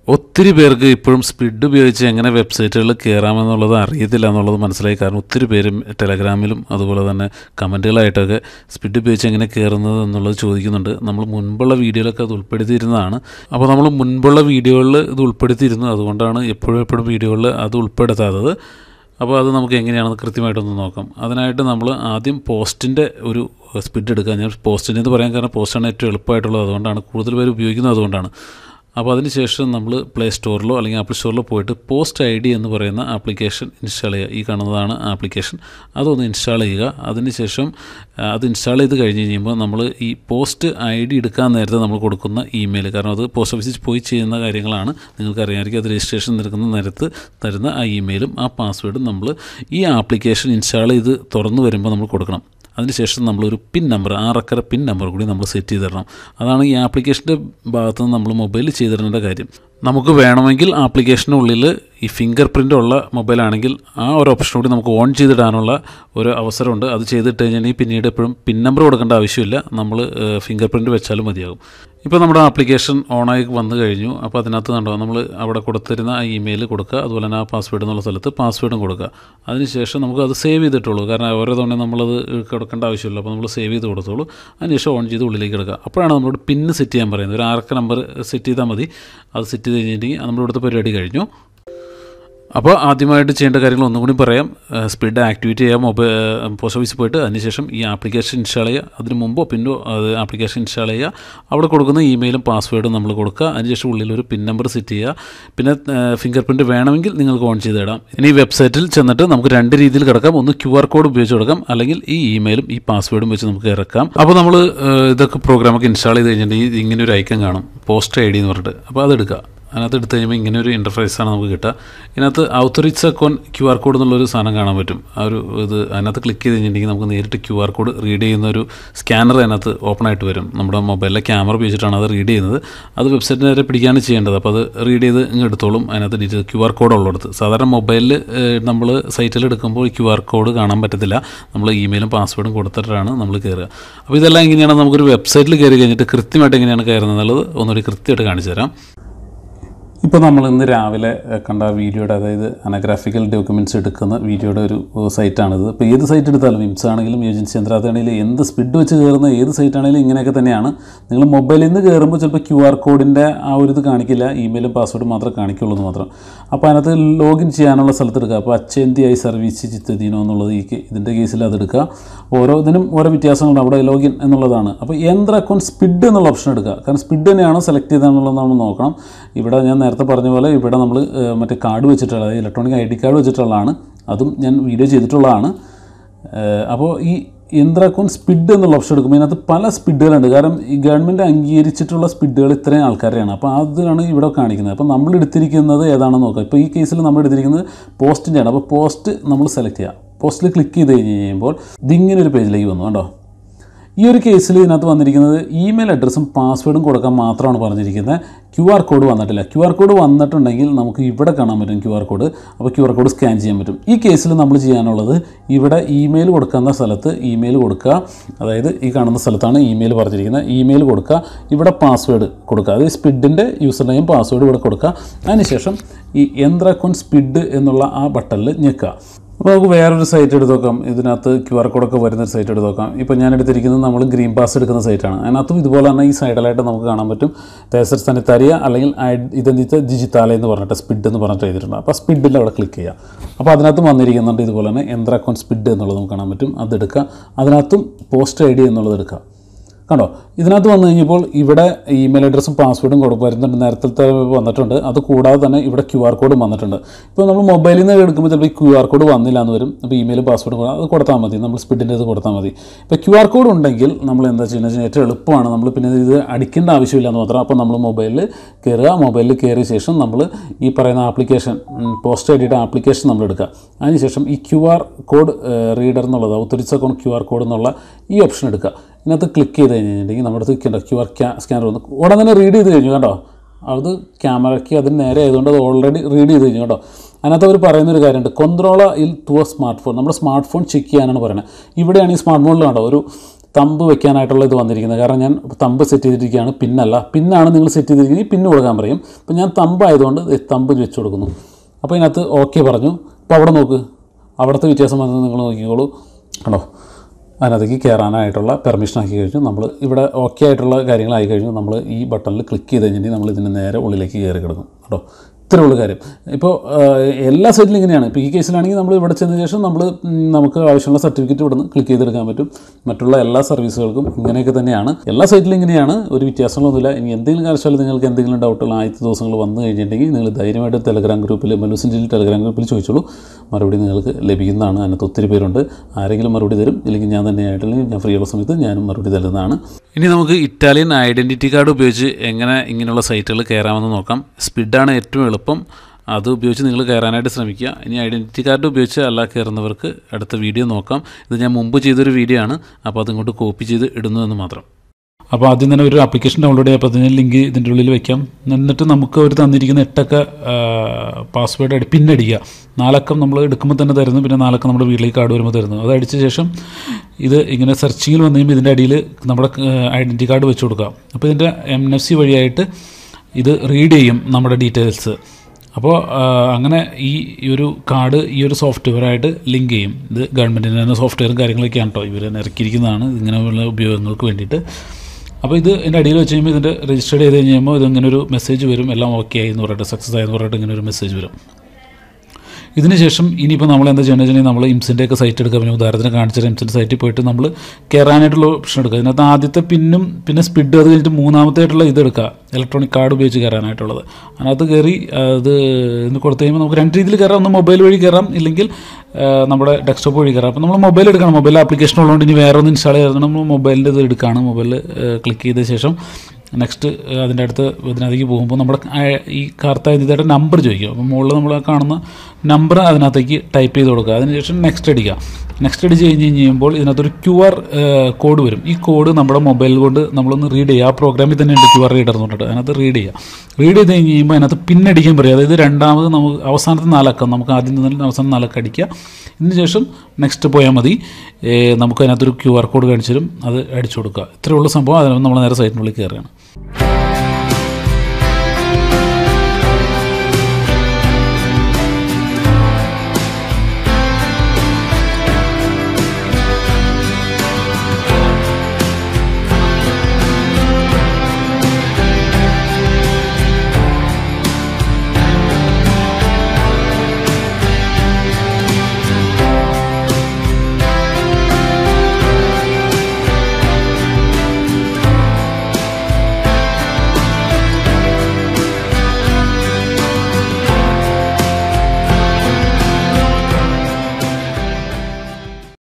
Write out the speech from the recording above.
ഒത്തിരി പേർക്ക് ഇപ്പോഴും സ്പിഡ് ഉപയോഗിച്ച് എങ്ങനെ വെബ്സൈറ്റുകളിൽ കയറാമെന്നുള്ളത് അറിയത്തില്ല എന്നുള്ളത് മനസ്സിലായി കാരണം ഒത്തിരി പേരും ടെലഗ്രാമിലും അതുപോലെ തന്നെ കമൻറ്റുകളായിട്ടൊക്കെ സ്പിഡ് ഉപയോഗിച്ച് എങ്ങനെ കയറുന്നത് എന്നുള്ളത് ചോദിക്കുന്നുണ്ട് നമ്മൾ മുൻപുള്ള വീഡിയോയിലൊക്കെ അത് ഉൾപ്പെടുത്തിയിരുന്നതാണ് അപ്പോൾ നമ്മൾ മുൻപുള്ള വീഡിയോകളിൽ ഇത് ഉൾപ്പെടുത്തിയിരുന്നു അതുകൊണ്ടാണ് എപ്പോഴും എപ്പോഴും വീഡിയോകളിൽ അത് ഉൾപ്പെടുത്താത്തത് അപ്പോൾ അത് നമുക്ക് എങ്ങനെയാണെന്ന് കൃത്യമായിട്ടൊന്ന് നോക്കാം അതിനായിട്ട് നമ്മൾ ആദ്യം പോസ്റ്റിൻ്റെ ഒരു സ്പിഡ് എടുക്കുക ഞാൻ പോസ്റ്റിൻ്റെ എന്ന് പറയാൻ കാരണം പോസ്റ്റാണ് ഏറ്റവും എളുപ്പമായിട്ടുള്ളത് അതുകൊണ്ടാണ് കൂടുതൽ പേര് ഉപയോഗിക്കുന്നത് അതുകൊണ്ടാണ് അപ്പോൾ അതിനുശേഷം നമ്മൾ പ്ലേ സ്റ്റോറിലോ അല്ലെങ്കിൽ ആപ്പിൾ സ്റ്റോറിലോ പോയിട്ട് പോസ്റ്റ് ഐ ഡി എന്ന് പറയുന്ന ആപ്ലിക്കേഷൻ ഇൻസ്റ്റാൾ ചെയ്യുക ഈ കാണുന്നതാണ് ആപ്ലിക്കേഷൻ അതൊന്ന് ഇൻസ്റ്റാൾ ചെയ്യുക അതിനുശേഷം ആ, അത് ഇൻസ്റ്റാൾ ചെയ്ത് കഴിഞ്ഞ് കഴിയുമ്പോൾ നമ്മൾ ഈ പോസ്റ്റ് ഐ ഡി എടുക്കാൻ നേരത്തെ നമ്മൾ കൊടുക്കുന്ന ഇമെയിൽ കാരണം അത് പോസ്റ്റ് ഓഫീസിൽ പോയി ചെയ്യുന്ന കാര്യങ്ങളാണ് നിങ്ങൾക്ക് അറിയാമായിരിക്കും അത് രജിസ്ട്രേഷൻ നിൽക്കുന്ന നേരത്ത് തരുന്ന ആ ഇമെയിലും ആ പാസ്വേഡും നമ്മൾ ഈ ആപ്ലിക്കേഷൻ ഇൻസ്റ്റാൾ ചെയ്ത് തുറന്നു വരുമ്പോൾ നമ്മൾ കൊടുക്കണം അതിനുശേഷം നമ്മളൊരു പിൻ നമ്പർ ആറക്കര പിൻ നമ്പർ കൂടി നമ്മൾ സെറ്റ് ചെയ്ത് തരണം അതാണ് ഈ ആപ്ലിക്കേഷൻ്റെ ഭാഗത്ത് നിന്ന് നമ്മൾ മൊബൈലിൽ ചെയ്തിടേണ്ട കാര്യം നമുക്ക് വേണമെങ്കിൽ ആപ്ലിക്കേഷനുള്ളിൽ ഈ ഫിംഗർ പ്രിൻ്റ് ഉള്ള മൊബൈലാണെങ്കിൽ ആ ഒരു ഓപ്ഷൻ കൂടി നമുക്ക് ഓൺ ചെയ്തിടാനുള്ള ഒരു അവസരമുണ്ട് അത് ചെയ്തിട്ട് കഴിഞ്ഞാൽ പിന്നീട് എപ്പോഴും പിൻ നമ്പർ കൊടുക്കേണ്ട ആവശ്യമില്ല നമ്മൾ ഫിംഗർ പ്രിൻ്റ് വെച്ചാലും മതിയാകും ഇപ്പോൾ നമ്മുടെ ആപ്ലിക്കേഷൻ ഓണായി വന്നു കഴിഞ്ഞു അപ്പോൾ അതിനകത്ത് കണ്ടോ നമ്മൾ അവിടെ കൊടുത്തിരുന്ന ആ ഇമെയിൽ കൊടുക്കുക അതുപോലെ തന്നെ ആ പാസ്വേഡ് എന്നുള്ള സ്ഥലത്ത് പാസ്വേഡും കൊടുക്കുക അതിനുശേഷം നമുക്ക് അത് സേവ് ചെയ്തിട്ടുള്ളൂ കാരണം ഓരോ തവണ നമ്മളത് കൊടുക്കേണ്ട ആവശ്യമില്ല അപ്പോൾ നമ്മൾ സേവ് ചെയ്ത് കൊടുത്തോളൂ അതിനുശേഷം ഓൺ ചെയ്ത് ഉള്ളിലേക്ക് എടുക്കുക അപ്പോഴാണ് നമ്മളോട് പിന്ന് സെറ്റ് ചെയ്യാൻ പറയുന്നത് ഒരു ആറക്ക നമ്പർ സെറ്റ് ചെയ്താൽ മതി അത് സെറ്റ് ചെയ്ത് കഴിഞ്ഞിട്ടുണ്ടെങ്കിൽ നമ്മുടെ ഇവിടുത്തെ പരിപാടി കഴിഞ്ഞു അപ്പോൾ ആദ്യമായിട്ട് ചെയ്യേണ്ട കാര്യങ്ങൾ ഒന്നും കൂടി പറയാം സ്പീഡ് ആക്ടിവേറ്റ് ചെയ്യുക മൊബൈൽ പോസ്റ്റ് ഓഫീസിൽ പോയിട്ട് അതിനുശേഷം ഈ ആപ്ലിക്കേഷൻ ഇൻസ്റ്റാൾ ചെയ്യുക അതിന് മുമ്പോ പിന്നോ അത് ആപ്ലിക്കേഷൻ ഇൻസ്റ്റാൾ ചെയ്യുക അവിടെ കൊടുക്കുന്ന ഇമെയിലും പാസ്വേഡും നമ്മൾ കൊടുക്കുക അതിനുശേഷം ഉള്ളിൽ ഒരു പിൻ നമ്പർ സെറ്റ് ചെയ്യുക പിന്നെ ഫിംഗർ പ്രിൻറ്റ് വേണമെങ്കിൽ നിങ്ങൾക്ക് ഓൺ ചെയ്ത് ഇടാം ഇനി ഈ വെബ്സൈറ്റിൽ ചെന്നിട്ട് നമുക്ക് രണ്ട് രീതിയിൽ കിടക്കാം ഒന്ന് ക്യു ആർ കോഡ് ഉപയോഗിച്ച് കൊടുക്കാം അല്ലെങ്കിൽ ഈ ഇമെയിലും ഈ പാസ്വേഡും വെച്ച് നമുക്ക് ഇറക്കാം അപ്പോൾ നമ്മൾ ഇതൊക്കെ പ്രോഗ്രാമൊക്കെ ഇൻസ്റ്റാൾ ചെയ്ത് കഴിഞ്ഞിട്ടുണ്ടെങ്കിൽ ഇങ്ങനെ ഒരു ഐക്കൺ കാണും പോസ്റ്റ് ഐ ഡി എന്ന് പറഞ്ഞിട്ട് അപ്പോൾ അതെടുക്കുക അതിനകത്ത് എടുത്തു കഴിയുമ്പോൾ ഇങ്ങനെ ഒരു ഇൻ്റർഫേസാണ് നമുക്ക് കിട്ടുക ഇതിനകത്ത് authorise account Q R code എന്നുള്ളൊരു സാധനം കാണാൻ പറ്റും ആ ഒരു ഇത് അതിനകത്ത് ക്ലിക്ക് ചെയ്ത് കഴിഞ്ഞിട്ടുണ്ടെങ്കിൽ നമുക്ക് നേരിട്ട് ക്യു ആർ കോഡ് റീഡ് ചെയ്യുന്ന ഒരു സ്കാനർ അതിനകത്ത് ഓപ്പൺ ആയിട്ട് വരും നമ്മുടെ മൊബൈലിലെ ക്യാമറ ഉപയോഗിച്ചിട്ടാണ് അത് റീഡ് ചെയ്യുന്നത് അത് വെബ്സൈറ്റിന് നേരെ പിടിക്കാണ് ചെയ്യേണ്ടത് അപ്പോൾ അത് റീഡ് ചെയ്ത് ഇങ്ങ് എടുത്തോളും അതിനകത്ത് ഡീറ്റെയിൽ ക്യു ആർ കോഡ് ഉള്ളിടത്ത് സാധാരണ മൊബൈലിൽ നമ്മൾ സൈറ്റിൽ എടുക്കുമ്പോൾ ക്യു ആർ കോഡ് കാണാൻ പറ്റത്തില്ല നമ്മൾ ഇമെയിലും പാസ്വേഡും കൊടുത്തിട്ടാണ് നമ്മൾ കയറുക അപ്പോൾ ഇതെല്ലാം എങ്ങനെയാണ് നമുക്കൊരു വെബ്സൈറ്റിൽ കയറി കഴിഞ്ഞിട്ട് കൃത്യമായിട്ട് എങ്ങനെയാണ് കയറുന്നത് എന്നുള്ളത് ഒന്നുകൂടി കൃത്യമായിട്ട് കാണിച്ചു തരാം ഇപ്പോൾ നമ്മൾ ഇന്ന് രാവിലെ ഏഹ്, കണ്ട വീഡിയോയുടെ അതായത് അനഗ്രാഫിക്കൽ ഡോക്യുമെൻറ്റ്സ് എടുക്കുന്ന വീഡിയോയുടെ ഒരു ഏഹ്, സൈറ്റാണിത് ഇപ്പോൾ ഏത് സൈറ്റ് എടുത്താലും വിംസ് ആണെങ്കിലും ഏജൻസി യന്ത്രാത്താണെങ്കിലും എന്ത് സ്പിഡ് വെച്ച് കയറുന്ന ഏത് സൈറ്റ് ആണെങ്കിലും ഇങ്ങനെയൊക്കെ തന്നെയാണ് നിങ്ങൾ മൊബൈലിൽ നിന്ന് കയറുമ്പോൾ ചിലപ്പോൾ ക്യു ആർ കോഡിൻ്റെ ആ ഒരു ഇത് കാണിക്കില്ല ഇമെയിലും പാസ്വേഡും മാത്രമേ കാണിക്കുള്ളൂ എന്ന് മാത്രം അപ്പോൾ അതിനകത്ത് ലോഗിൻ ചെയ്യാനുള്ള സ്ഥലത്ത് എടുക്കുക അപ്പോൾ അച്ചേന്തി ഐ സർവീസ് ചിത്തദീനോ എന്നുള്ളത് ഈ കേ- ഇതിൻ്റെ കേസിൽ അത് എടുക്കുക ഓരോ ഇതിനും ഓരോ വ്യത്യാസങ്ങളുണ്ട് അവിടെ ലോഗിൻ എന്നുള്ളതാണ് അപ്പോൾ യന്ത്ര അക്കൗണ്ട് സ്പിഡ് എന്നുള്ള ഓപ്ഷൻ എടുക്കുക കാരണം സ്പിഡ് തന്നെയാണോ സെലക്ട് ചെയ്തതെന്നുള്ളത് നമ്മൾ നോക്കണം ഇവിടെ ഞാൻ നേരത്തെ പറഞ്ഞ പോലെ ഇവിടെ നമ്മൾ മറ്റേ കാർഡ് വെച്ചിട്ടുള്ള അതായത് ഇലക്ട്രോണിക് ഐ ഡി കാർഡ് വെച്ചിട്ടുള്ളതാണ് അതും ഞാൻ വീഡിയോ ചെയ്തിട്ടുള്ളതാണ് ഏഹ് അപ്പോൾ ഈ യന്ത്ര അക്കൗണ്ട് സ്പിഡ് എന്നുള്ള ഓപ്ഷൻ എടുക്കുമ്പോൾ ഇതിനകത്ത് പല സ്പിഡുകളുണ്ട് കാരണം ഈ ഗവൺമെൻറ് അംഗീകരിച്ചിട്ടുള്ള സ്പിഡുകൾ ഇത്രയും ആൾക്കാരെയാണ് അപ്പോൾ അതിനാണ് ഇവിടെ കാണിക്കുന്നത് അപ്പോൾ നമ്മൾ എടുത്തിരിക്കുന്നത് ഏതാണെന്ന് നോക്കുക ഇപ്പോൾ ഈ കേസിൽ നമ്മൾ എടുത്തിരിക്കുന്നത് പോസ്റ്റിൻ്റെയാണ് അപ്പോൾ പോസ്റ്റ് നമ്മൾ സെലക്ട് ചെയ്യുക പോസ്റ്റിൽ ക്ലിക്ക് ചെയ്ത് കഴിഞ്ഞ് കഴിയുമ്പോൾ ഇതിങ്ങനെ ഒരു പേജിലേക്ക് വന്നു കണ്ടോ ഈ ഒരു കേസിൽ ഇതിനകത്ത് വന്നിരിക്കുന്നത് ഇമെയിൽ അഡ്രസ്സും പാസ്വേഡും കൊടുക്കാൻ മാത്രമാണ് പറഞ്ഞിരിക്കുന്നത് ക്യു ആർ കോഡ് വന്നിട്ടില്ല ക്യു ആർ കോഡ് വന്നിട്ടുണ്ടെങ്കിൽ നമുക്ക് ഇവിടെ കാണാൻ പറ്റും ക്യു ആർ കോഡ് അപ്പോൾ ക്യു ആർ കോഡ് സ്കാൻ ചെയ്യാൻ പറ്റും ഈ കേസിൽ നമ്മൾ ചെയ്യാനുള്ളത് ഇവിടെ ഇമെയിൽ കൊടുക്കുന്ന സ്ഥലത്ത് ഇമെയിൽ കൊടുക്കുക അതായത് ഈ കാണുന്ന സ്ഥലത്താണ് ഇമെയിൽ പറഞ്ഞിരിക്കുന്നത് ഇമെയിൽ കൊടുക്കുക ഇവിടെ പാസ്വേഡ് കൊടുക്കുക അതായത് സ്പിഡിൻ്റെ യൂസർ നെയിം പാസ്വേഡ് ഇവിടെ കൊടുക്കുക അതിനുശേഷം ഈ യന്ത്ര അക്കൗണ്ട് സ്പിഡ് എന്നുള്ള ആ ബട്ടണിൽ ഞെക്കുക അപ്പോൾ നമുക്ക് വേറൊരു സൈറ്റ് എടുത്ത് നോക്കാം ഇതിനകത്ത് ക്യു ആർ കോഡൊക്കെ വരുന്ന ഒരു സൈറ്റ് എടുത്ത് നോക്കാം ഇപ്പോൾ ഞാൻ എടുത്തിരിക്കുന്നത് നമ്മൾ ഗ്രീൻ പാസ് എടുക്കുന്ന സൈറ്റാണ് അതിനകത്തും ഇതുപോലെ തന്നെ ഈ സൈഡിലായിട്ട് നമുക്ക് കാണാൻ പറ്റും തേസർ സനിത്താരിയ അല്ലെങ്കിൽ ഇതെന്തിത്തെ ഡിജിറ്റാല എന്ന് പറഞ്ഞിട്ട് സ്പിഡ് എന്ന് പറഞ്ഞിട്ട് എഴുതിയിട്ടുണ്ട് അപ്പോൾ സ്പിഡിൽ അവിടെ ക്ലിക്ക് ചെയ്യുക അപ്പോൾ അതിനകത്തും വന്നിരിക്കുന്നുണ്ട് ഇതുപോലെ തന്നെ യന്ത്ര അക്കൗണ്ട് സ്പിഡ് എന്നുള്ളത് നമുക്ക് കാണാൻ പറ്റും അതെടുക്കുക അതിനകത്തും പോസ്റ്റ് ഐ ഡി എന്നുള്ളത് എടുക്കുക കണ്ടോ ഇതിനകത്ത് വന്നു കഴിഞ്ഞപ്പോൾ ഇവിടെ ഇമെയിൽ അഡ്രസ്സും പാസ്വേഡും കൊടു വരുന്നുണ്ട് നേരത്തെ വന്നിട്ടുണ്ട് അത് കൂടാതെ തന്നെ ഇവിടെ ക്യു ആർ കോഡും വന്നിട്ടുണ്ട് ഇപ്പോൾ നമ്മൾ മൊബൈലിൽ നിന്ന് എടുക്കുമ്പോൾ ചിലപ്പോൾ ഈ ക്യു ആർ കോഡ് വന്നില്ല എന്ന് വരും അപ്പോൾ ഇമെയിലും പാസ്വേഡും കൂടെ അത് കൊടുത്താൽ മതി നമ്മൾ സ്പിഡിൻ്റെ ഇത് കൊടുത്താൽ മതി ഇപ്പോൾ ക്യു ആർ കോഡ് ഉണ്ടെങ്കിൽ നമ്മൾ എന്താ ചെയ്യുന്നത് വെച്ചാൽ ഏറ്റവും എളുപ്പമാണ് നമ്മൾ പിന്നെ ഇത് അടിക്കേണ്ട ആവശ്യമില്ല എന്ന് മാത്രം അപ്പോൾ നമ്മൾ മൊബൈലിൽ കയറുക മൊബൈലിൽ കയറിയ ശേഷം നമ്മൾ ഈ പറയുന്ന ആപ്ലിക്കേഷൻ പോസ്റ്റ് ഐ ഡിയുടെ ആപ്ലിക്കേഷൻ നമ്മൾ എടുക്കുക അതിനുശേഷം ഈ ക്യു ആർ കോഡ് റീഡർ എന്നുള്ളത് authorise account Q R code എന്നുള്ള ഈ ഓപ്ഷൻ എടുക്കുക ഇതിനകത്ത് ക്ലിക്ക് ചെയ്ത് കഴിഞ്ഞിട്ടുണ്ടെങ്കിൽ നമ്മുടെ അടുത്ത് കണ്ടോ ക്യു ആർ സ്കാനർ വന്നു ഉടൻ തന്നെ റീഡ് ചെയ്ത് കഴിഞ്ഞു കേട്ടോ അത് ക്യാമറയ്ക്ക് അതിന് നേരെ ആയതുകൊണ്ട് അത് ഓൾറെഡി റീഡ് ചെയ്ത് കഴിഞ്ഞു കേട്ടോ അതിനകത്ത് അവർ പറയുന്ന ഒരു കാര്യമുണ്ട് കൊന്ത്രോള ഇൽ ടു എ സ്മാർട്ട് ഫോൺ നമ്മുടെ സ്മാർട്ട് ഫോൺ ചെക്ക് ചെയ്യാനാണ് പറയുന്നത് ഇവിടെയാണ് ഈ സ്മാർട്ട് ഫോണിൽ കണ്ടോ ഒരു തമ്പ് വെക്കാനായിട്ടുള്ള ഇത് വന്നിരിക്കുന്നത് കാരണം ഞാൻ തമ്പ് സെറ്റ് ചെയ്തിരിക്കുകയാണ് പിന്നല്ല പിന്നാണ് നിങ്ങൾ സെറ്റ് ചെയ്തിരിക്കുന്നത് ഈ പിന്ന് കൊടുക്കാൻ പറയും അപ്പോൾ ഞാൻ തമ്പ് ആയതുകൊണ്ട് ദേ തമ്പ് വെച്ച് കൊടുക്കുന്നു അപ്പോൾ ഇതിനകത്ത് ഓക്കെ പറഞ്ഞു അപ്പോൾ അവിടെ നോക്ക് അവിടുത്തെ വ്യത്യാസം വന്നത് നിങ്ങൾ നോക്കിക്കോളൂ കണ്ടോ അതിനകത്തേക്ക് കയറാനായിട്ടുള്ള പെർമിഷൻ ആക്കി കഴിഞ്ഞു നമ്മൾ ഇവിടെ ഓക്കെ ആയിട്ടുള്ള കാര്യങ്ങളായി കഴിഞ്ഞു നമ്മൾ ഈ ബട്ടണിൽ ക്ലിക്ക് ചെയ്ത് കഴിഞ്ഞിട്ടുണ്ടെങ്കിൽ നമ്മൾ ഇതിന് നേരെ ഉള്ളിലേക്ക് കയറി കിടക്കും കേട്ടോ ഇത്രയേ ഉള്ളൂ കാര്യം ഇപ്പോൾ എല്ലാ സൈറ്റിലും ഇങ്ങനെയാണ് ഇപ്പോൾ ഈ കേസിലാണെങ്കിൽ നമ്മൾ ഇവിടെ ചെന്ന ശേഷം നമ്മൾ ഉം, നമുക്ക് ആവശ്യമുള്ള സർട്ടിഫിക്കറ്റ് ഇവിടെ നിന്ന് ക്ലിക്ക് ചെയ്തെടുക്കാൻ പറ്റും മറ്റുള്ള എല്ലാ സർവീസുകൾക്കും ഇങ്ങനെയൊക്കെ തന്നെയാണ് എല്ലാ സൈറ്റിലും ഇങ്ങനെയാണ് ഒരു വ്യത്യാസങ്ങളൊന്നുമില്ല ഇനി എന്തെങ്കിലും കാരണവശാൽ നിങ്ങൾക്ക് എന്തെങ്കിലും ഡൗട്ടുള്ള ആദ്യത്തെ ദിവസങ്ങൾ വന്നു കഴിഞ്ഞിട്ടുണ്ടെങ്കിൽ നിങ്ങൾ ധൈര്യമായിട്ട് ടെലഗ്രാം ഗ്രൂപ്പിൽ മെലൂസിൻ്റെ ടെലഗ്രാം ഗ്രൂപ്പിൽ ചോദിച്ചോളൂ മറുപടി നിങ്ങൾക്ക് ലഭിക്കുന്നതാണ് അതിനകത്ത് ഒത്തിരി പേരുണ്ട് ആരെങ്കിലും മറുപടി തരും ഇല്ലെങ്കിൽ ഞാൻ തന്നെയായിട്ടില്ലെങ്കിൽ ഞാൻ ഫ്രീ ഉള്ള സമയത്ത് ഞാനും മറുപടി തരുന്നതാണ് ഇനി നമുക്ക് ഇറ്റാലിയൻ ഐഡൻറ്റിറ്റി കാർഡ് ഉപയോഗിച്ച് എങ്ങനെ ഇങ്ങനെയുള്ള സൈറ്റുകൾ കയറാമെന്ന് നോക്കാം സ്പിഡാണ് ഏറ്റവും എളുപ്പം അത് ഉപയോഗിച്ച് നിങ്ങൾ കയറാനായിട്ട് ശ്രമിക്കുക ഇനി ഐഡൻറ്റിറ്റി കാർഡ് ഉപയോഗിച്ച് അല്ല കയറുന്നവർക്ക് അടുത്ത വീഡിയോ നോക്കാം ഇത് ഞാൻ മുമ്പ് ചെയ്തൊരു വീഡിയോ ആണ് അപ്പോൾ അതിങ്ങോട്ട് കോപ്പി ചെയ്ത് ഇടുന്നു എന്ന് മാത്രം അപ്പോൾ ആദ്യം തന്നെ ഒരു ആപ്ലിക്കേഷൻ ഡൗൺലോഡ് ചെയ്യാം അപ്പോൾ അതിന് ലിങ്ക് ഇതിൻ്റെ ഉള്ളിൽ വെക്കാം എന്നിട്ട് നമുക്ക് അവർ തന്നിരിക്കുന്ന എട്ടക്ക പാസ്വേഡ് അടി പിന്നടിക്കുക നാലക്കം നമ്മൾ എടുക്കുമ്പോൾ തന്നെ തരുന്നു പിന്നെ നാലക്കം നമ്മുടെ വീട്ടിലേക്ക് കാർഡ് വരുമ്പോൾ തരുന്നു അത് അടിച്ച ശേഷം ഇത് ഇങ്ങനെ സെർച്ചിങ്ങിൽ വന്നു കഴിയുമ്പോൾ ഇതിൻ്റെ അടിയിൽ നമ്മുടെ ഐഡൻറ്റി കാർഡ് വെച്ച് കൊടുക്കുക അപ്പോൾ ഇതിൻ്റെ എം എഫ് സി വഴിയായിട്ട് ഇത് റീഡ് ചെയ്യും നമ്മുടെ ഡീറ്റെയിൽസ് അപ്പോൾ അങ്ങനെ ഈ ഈ ഒരു കാർഡ് ഈ ഒരു സോഫ്റ്റ്വെയറായിട്ട് ലിങ്ക് ചെയ്യും ഇത് ഗവൺമെൻറ്റിൻ്റെ തന്നെ സോഫ്റ്റ്വെയറും കാര്യങ്ങളൊക്കെയാണ് കേട്ടോ ഇവർ ഇറക്കിയിരിക്കുന്നതാണ് ഇങ്ങനെയുള്ള ഉപയോഗങ്ങൾക്ക് വേണ്ടിയിട്ട് അപ്പോൾ ഇത് എൻ്റെ അടിയിൽ വെച്ച് കഴിയുമ്പോൾ ഇതിൻ്റെ രജിസ്റ്റർ ചെയ്ത് കഴിയുമ്പോൾ ഇതിങ്ങനെ ഒരു മെസ്സേജ് വരും എല്ലാം ഓക്കെ ആയി എന്ന് പറഞ്ഞിട്ട് സക്സസ് ആയി എന്ന് പറഞ്ഞിട്ട് ഇങ്ങനെ ഒരു മെസ്സേജ് വരും ഇതിന് ശേഷം ഇനിയിപ്പോൾ നമ്മൾ എന്താ ചെയ്യണമെന്ന് വെച്ചാൽ നമ്മൾ ഇംസിൻ്റെ ഒക്കെ സൈറ്റ് എടുക്കുക പിന്നെ ഉദാഹരണത്തിന് കാണിച്ചിട്ട് ഇംസിൻ്റെ സൈറ്റിൽ പോയിട്ട് നമ്മൾ കയറാനായിട്ടുള്ള ഓപ്ഷൻ എടുക്കുക ഇതിനകത്ത് ആദ്യത്തെ പിന്നും പിന്നെ സ്പിഡ് അത് കഴിഞ്ഞിട്ട് മൂന്നാമത്തെ ആയിട്ടുള്ള ഇത് എടുക്കുക ഇലക്ട്രോണിക് കാർഡ് ഉപയോഗിച്ച് കയറാനായിട്ടുള്ളത് അതിനകത്ത് കയറി അത് ഇന്ന് കൊടുത്തു കഴിയുമ്പോൾ നമുക്ക് രണ്ട് രീതിയിൽ കയറാം ഒന്ന് മൊബൈൽ വഴി കയറാം ഇല്ലെങ്കിൽ ആ, നമ്മുടെ ഡെസ്ക്ടോപ്പ് വഴി കയറാം അപ്പോൾ നമ്മൾ മൊബൈൽ എടുക്കണം മൊബൈൽ ആപ്ലിക്കേഷൻ ഉള്ളതുകൊണ്ട് ഇനി വേറെ ഒന്ന് ഇൻസ്റ്റാൾ ചെയ്ത് നമ്മൾ മൊബൈലിൻ്റെ ഇത് എടുക്കുകയാണ് മൊബൈലിൽ ക്ലിക്ക് ചെയ്ത ശേഷം നെക്സ്റ്റ് അതിൻ്റെ അടുത്ത് ഇതിനകത്തേക്ക് പോകുമ്പോൾ നമ്മുടെ ആ- ഈ കാർത്ത ഇതിൻ്റെ നമ്പർ ചോദിക്കും അപ്പോൾ മുകളിൽ നമ്മൾ കാണുന്ന നമ്പർ അതിനകത്തേക്ക് ടൈപ്പ് ചെയ്ത് കൊടുക്കുക അതിനുശേഷം നെക്സ്റ്റ് അടിക്കുക നെക്സ്റ്റ് അടിച്ച് കഴിഞ്ഞ് കഴിയുമ്പോൾ ഇതിനകത്തൊരു ക്യു ആർ കോഡ് വരും ഈ കോഡ് നമ്മുടെ മൊബൈൽ കൊണ്ട് നമ്മളൊന്ന് റീഡ് ചെയ്യുക ആ പ്രോഗ്രാമിൽ തന്നെ ഉണ്ട് ക്യു ആർ റീഡർ എന്ന് പറഞ്ഞിട്ട് അതിനകത്ത് റീഡ് ചെയ്യുക റീഡ് ചെയ്ത് കഴിഞ്ഞ് കഴിയുമ്പോൾ അതിനകത്ത് പിന്നടിക്കാൻ പറയും അതായത് രണ്ടാമത് നമുക്ക് അവസാനത്തെ നാലക്കം നമുക്ക് ആദ്യം തന്നെ അവസാനം നാലക്കം അടിക്കുക ഇതിന് ശേഷം നെക്സ്റ്റ് പോയാൽ മതി ഏ, നമുക്ക് അതിനകത്തൊരു ക്യു ആർ കോഡ് കാണിച്ചു തരും അത് അടിച്ചു കൊടുക്കുക ഇത്രയുള്ള സംഭവം അതിന് നമ്മൾ നേരെ സൈറ്റിനുള്ളിൽ കയറുകയാണ്